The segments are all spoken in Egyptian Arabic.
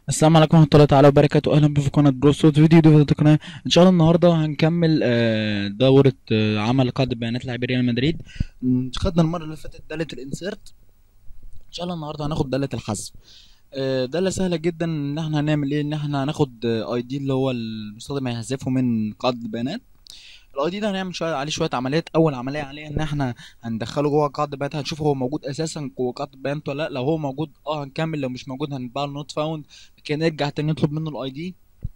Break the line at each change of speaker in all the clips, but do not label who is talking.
السلام عليكم ورحمة الله تعالى وبركاته أهلا بكم في قناة بروسوت فيديو دي تقنية إن شاء الله النهاردة هنكمل آه، دورة آه، عمل قاعدة بيانات لاعبي ريال مدريد م، خدنا المرة اللي فاتت دالة الانسيرت إن شاء الله النهاردة هناخد دالة الحذف آه، دالة سهلة جدا إن احنا هنعمل إيه إن احنا هناخد اي دي اللي هو المستخدم هيحذفه من قاعدة البيانات الاي دي ده هنعمل شويه عليه شويه عمليات اول عمليه عليه ان احنا هندخله جوه قاعده بيانات هنشوف هو موجود اساسا جوه قاعده بيانات ولا لا لو هو موجود اه هنكمل لو مش موجود هنبقى نوت فاوند كده نرجع تاني نطلب منه الاي دي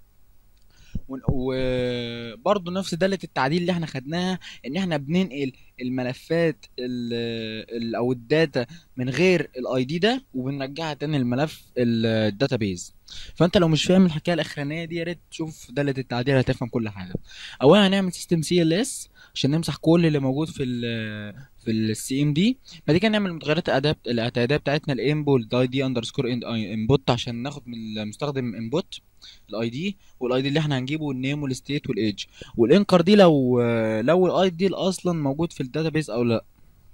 وبرضه نفس دالة التعديل اللي احنا خدناها ان احنا بننقل الملفات ال ال او الداتا من غير الاي دي ده وبنرجعها تاني الملف الداتابيز فانت لو مش فاهم الحكايه الاخرانيه دي يا ريت تشوف دالة التعديل هتفهم كل حاجه اولا هنعمل سيستم سي ال اس عشان نمسح كل اللي موجود في ال في السي ام دي بعد كده نعمل متغيرات الاداه الاعتياديه بتاعتنا الانبو الاي دي اندرسكور انبوت عشان ناخد من المستخدم انبوت الاي دي والاي دي اللي احنا هنجيبه النيم والستيت والايدج والانكر دي لو لو الاي دي اصلا موجود في الداتابيس او لا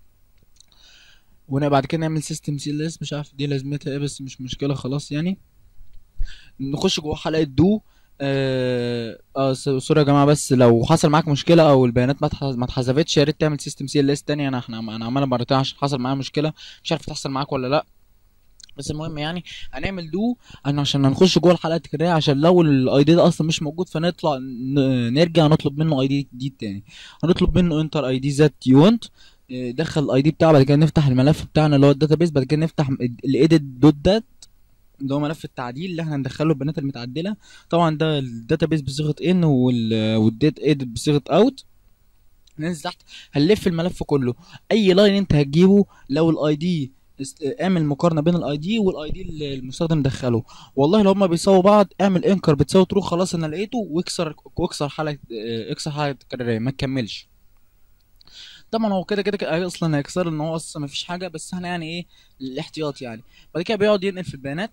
وبعد كده نعمل سيستم سي ال اس مش عارف دي لازمتها ايه بس مش مشكله خلاص يعني نخش جوه حلقه دو اه, آه س- سوري يا جماعه بس لو حصل معاك مشكله او البيانات ما اتح- ما اتحذفتش يا ريت تعمل سيستم سي ال اس تاني انا احنا انا عمالها مرتين عشان حصل معايا مشكله مش عارف تحصل معاك ولا لا بس المهم يعني هنعمل دو انا عشان هنخش جوه الحلقه التكراريه عشان لو الاي دي ده اصلا مش موجود فنطلع ن- نرجع نطلب منه اي دي جديد تاني هنطلب منه انتر اي دي ذات يو ونت دخل الاي دي بتاعه بعد كده نفتح الملف بتاعنا اللي هو الداتابيس بعد كده نفتح الايديت دوت دات اللي هو ملف التعديل اللي احنا هندخله البيانات المتعدله طبعا ده الداتابيس بصيغه ان والديت ايديت بصيغه اوت ننزل تحت هنلف الملف كله اي لاين انت هتجيبه لو الاي دي اعمل مقارنه بين الاي دي والاي دي اللي المستخدم دخله والله لو هما بيساووا بعض اعمل انكر بتساوي ترو خلاص انا لقيته واكسر واكسر حاله اه، اكسر حاله تكراريه ما تكملش طبعا هو كده كده كده اصلا هيكسر ان هو اصلا مفيش حاجه بس احنا يعني ايه الاحتياط يعني بعد كده بيقعد ينقل في البيانات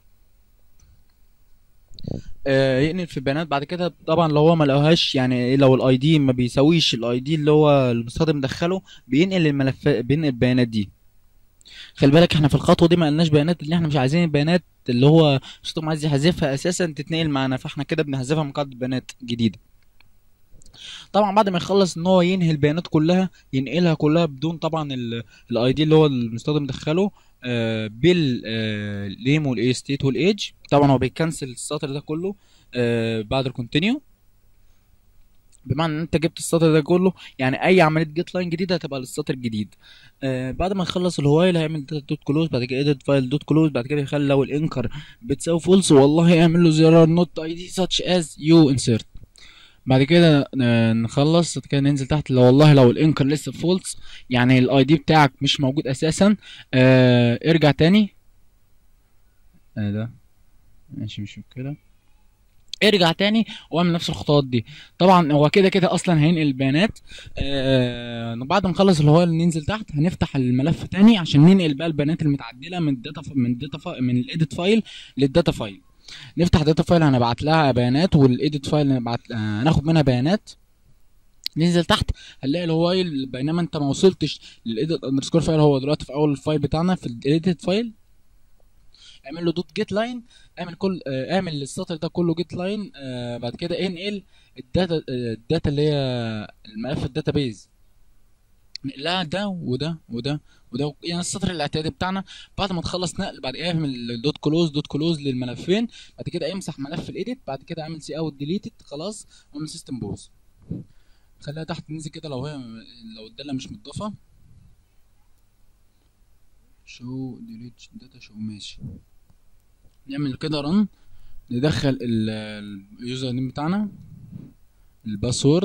آه، ينقل في البيانات بعد كده طبعا لو هو ما لقاهاش يعني إيه، لو الاي دي ما بيساويش الاي دي اللي هو المستخدم دخله بينقل الملفات بينقل البيانات دي خلي بالك احنا في الخطوه دي ما قلناش بيانات اللي احنا مش عايزين البيانات اللي هو المستخدم عايز يحذفها اساسا تتنقل معانا فاحنا كده بنحذفها من قاعده بيانات جديده طبعا بعد ما يخلص ان هو ينهي البيانات كلها ينقلها كلها بدون طبعا الاي دي اللي هو المستخدم دخله آه بالنيم والاي ستيت والايدج طبعا هو بيكنسل السطر ده كله آه بعد الكونتينيو بمعنى ان انت جبت السطر ده كله يعني اي عمليه جيت لاين جديده هتبقى للسطر الجديد آه بعد ما يخلص الوايل هيعمل دوت كلوز بعد كده اديت فايل دوت كلوز بعد كده يخلي لو الانكر بتساوي فولس والله يعمل له زرار نوت اي دي such از يو انسيرت بعد كده آه، نخلص بعد كده ننزل تحت لو والله لو الانكر لسه فولس يعني الاي دي بتاعك مش موجود اساسا آه ارجع تاني آه ده ماشي مش كده ارجع تاني واعمل نفس الخطوات دي طبعا هو كده كده اصلا هينقل البيانات آه بعد ما نخلص اللي هو اللي ننزل تحت هنفتح الملف تاني عشان ننقل بقى البيانات المتعدله من الداتا من الداتا فايل من الايديت فايل للداتا فايل نفتح داتا فايل هنبعت لها بيانات والايديت فايل هنبعت آه هناخد منها بيانات ننزل تحت هنلاقي الوايل بينما انت ما وصلتش للايديت اندرسكور فايل هو دلوقتي في اول الفايل بتاعنا في الايديت فايل اعمل له دوت جيت لاين اعمل كل آه، اعمل السطر ده كله جيت لاين آه بعد كده انقل الداتا آه، الداتا اللي هي الملف الداتابيز نقلها ده وده وده وده يعني السطر الاعتيادي بتاعنا بعد ما تخلص نقل بعد كده اعمل دوت كلوز دوت كلوز للملفين بعد كده امسح ملف الايديت بعد كده اعمل سي اوت ديليتد خلاص واعمل سيستم بوز خليها تحت ننزل كده لو هي لو الداله مش متضافه شو ديليت داتا شو ماشي نعمل كده رن ندخل اليوزر نيم بتاعنا الباسورد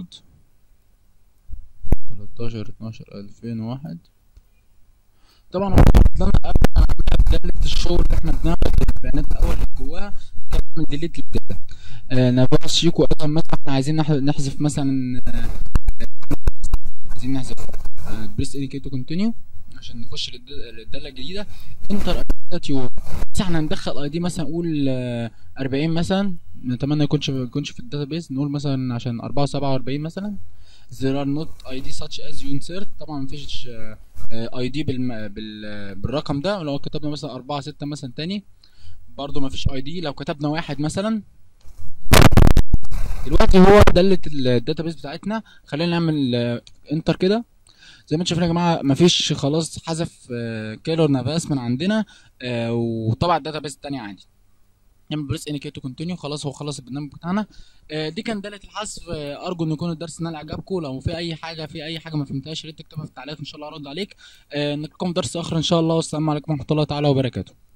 13 12 2001 طبعا هو حاطط لنا قبل ما نعملها بدالة الشغل اللي احنا بناخد البيانات الاول اللي جواها نعمل ديليت للداتا آه نافاس شيكو ايضا مثلا احنا عايزين نح- نحذف مثلا آه، عايزين نحذف بريس انيكيت تو كونتينيو عشان نخش للد- للداله الجديده انتر يو بس احنا هندخل اي دي مثلا نقول آه، 40 مثلا نتمنى يكونش يكونش في الداتابيس نقول مثلا عشان 447 مثلا there are not ID such as you insert طبعا مفيش اي دي بالم... بال... بالرقم ده لو كتبنا مثلا 4 6 مثلا تاني برضو مفيش اي دي لو كتبنا واحد مثلا دلوقتي هو دلت الداتابيس بتاعتنا خلينا نعمل انتر كده زي ما انتم شايفين يا جماعه مفيش خلاص حذف كيلور نافاس من عندنا آه، وطبع الداتابيس التانية عادي نعمل بريس انيكيت تو كونتينيو خلاص هو خلص البرنامج بتاعنا آه، دي كان داله الحذف آه، ارجو ان يكون الدرس نال اعجابكم لو في اي حاجه في اي حاجه ما فهمتهاش يا ريت تكتبها في التعليقات ان شاء الله ارد عليك آه، نلقاكم في درس اخر ان شاء الله والسلام عليكم ورحمه الله تعالى وبركاته